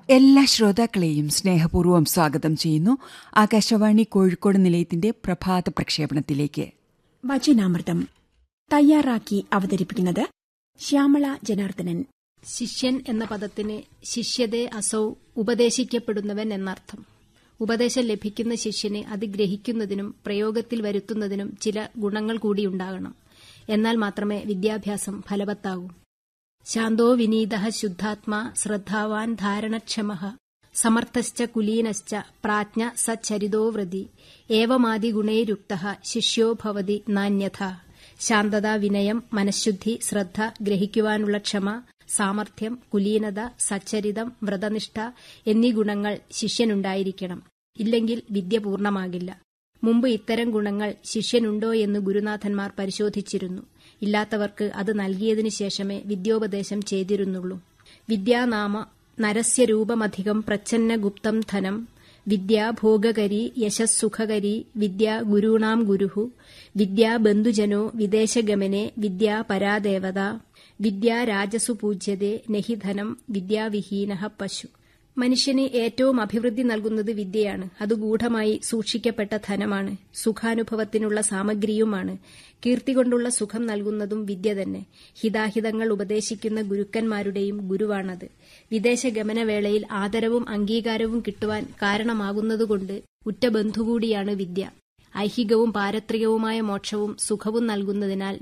എല്ലാ ശ്രോതാക്കളെയും സ്നേഹപൂർവ്വം സ്വാഗതം ചെയ്യുന്നു ആകാശവാണി കോഴിക്കോട് നിലയത്തിന്റെ പ്രഭാത പ്രക്ഷേപണത്തിലേക്ക് വചനാമൃതം തയ്യാറാക്കി അവതരിപ്പിക്കുന്നത് ശ്യാമള ജനാർദ്ദനൻ ശിഷ്യൻ എന്ന പദത്തിന് ശിഷ്യതേ അസൗ ഉപദേശിക്കപ്പെടുന്നവൻ എന്നർത്ഥം ഉപദേശം ലഭിക്കുന്ന ശിഷ്യന് അത് ഗ്രഹിക്കുന്നതിനും പ്രയോഗത്തിൽ വരുത്തുന്നതിനും ചില ഗുണങ്ങൾ കൂടിയുണ്ടാകണം എന്നാൽ മാത്രമേ വിദ്യാഭ്യാസം ഫലവത്താകൂ ശാന്തോ വിനീത ശുദ്ധാത്മാ ശ്രദ്ധാവാൻ ധാരണക്ഷമ സമർത്ഥശ്ച കുലീനശ്ച പ്രാജ്ഞ സച്ചരിതോ വ്രതി ഏവമാദി ഗുണൈരുക്ത ശിഷ്യോ ഭവതി നാന്യഥ ശാന്തത വിനയം മനഃശുദ്ധി ശ്രദ്ധ ഗ്രഹിക്കുവാനുള്ള ക്ഷമ സാമർഥ്യം കുലീനത സച്ചരിതം വ്രതനിഷ്ഠ എന്നീ ഗുണങ്ങൾ ശിഷ്യനുണ്ടായിരിക്കണം ഇല്ലെങ്കിൽ വിദ്യ പൂർണ്ണമാകില്ല മുമ്പ് ഇത്തരം ഗുണങ്ങൾ ശിഷ്യനുണ്ടോ എന്ന് ഗുരുനാഥന്മാർ പരിശോധിച്ചിരുന്നു ഇല്ലാത്തവർക്ക് അത് നൽകിയതിനു ശേഷമേ വിദ്യോപദേശം ചെയ്തിരുന്നുള്ളൂ വിദ്യാനാമ നരസ്യരൂപമധികം പ്രച്ഛന്ന ഗുപ്തം ധനം വിദ്യാ ഭോഗകരി യശസ്സുഖകരി വിദ്യാ ഗുരുണാം ഗുരുഹു വിദ്യാ ബന്ധുജനോ വിദേശഗമനെ വിദ്യാ പരാദേവത വിദ്യാ രാജസു പൂജ്യതേ നഹി ധനം വിദ്യാവിഹീന പശു മനുഷ്യന് ഏറ്റവും അഭിവൃദ്ധി നൽകുന്നത് വിദ്യയാണ് അത് ഗൂഢമായി സൂക്ഷിക്കപ്പെട്ട ധനമാണ് സുഖാനുഭവത്തിനുള്ള സാമഗ്രിയുമാണ് കീർത്തി കൊണ്ടുള്ള സുഖം നൽകുന്നതും വിദ്യ തന്നെ ഹിതാഹിതങ്ങൾ ഉപദേശിക്കുന്ന ഗുരുക്കന്മാരുടെയും ഗുരുവാണത് വിദേശ ഗമനവേളയിൽ ആദരവും അംഗീകാരവും കിട്ടുവാൻ കാരണമാകുന്നതുകൊണ്ട് ഉറ്റ ബന്ധുകൂടിയാണ് വിദ്യ ഐഹികവും പാരത്രികവുമായ മോക്ഷവും സുഖവും നൽകുന്നതിനാൽ